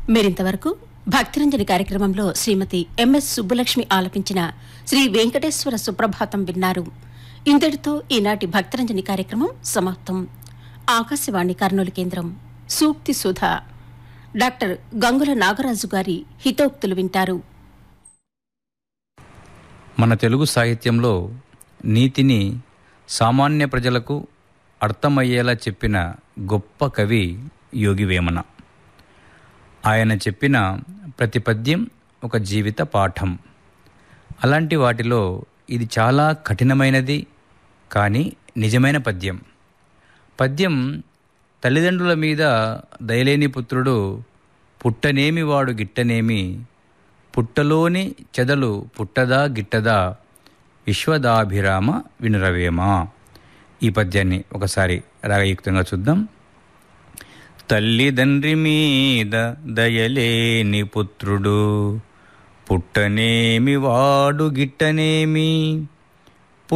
మీరింతవరకు భక్తిరంజని కార్యక్రమంలో శ్రీమతి ఎంఎస్ సుబ్బలక్ష్మి ఆలపించిన శ్రీ వెంకటేశ్వర సుప్రభాతం విన్నారు ఇంతటితో ఈనాటి భక్తిరంజని కార్యక్రమం సమాప్తం ఆకాశవాణి కర్నూలు కేంద్రం సూక్తి సుధ డాక్టర్ గంగుల నాగరాజు గారి హితోక్తులు వింటారు మన తెలుగు సాహిత్యంలో నీతిని సామాన్య ప్రజలకు అర్థమయ్యేలా చెప్పిన గొప్ప కవి యోగి వేమన ఆయన చెప్పిన ప్రతి పద్యం ఒక జీవిత పాఠం అలాంటి వాటిలో ఇది చాలా కఠినమైనది కానీ నిజమైన పద్యం పద్యం తల్లిదండ్రుల మీద దయలేని పుత్రుడు పుట్టనేమి వాడు గిట్టనేమి పుట్టలోని చెదలు పుట్టదా గిట్టదా విశ్వదాభిరామ వినురవేమ ఈ పద్యాన్ని ఒకసారి రాగయుక్తంగా చూద్దాం తల్లిదండ్రి మీద దయలేని పుత్రుడు పుట్టనేమి వాడు గిట్టనేమి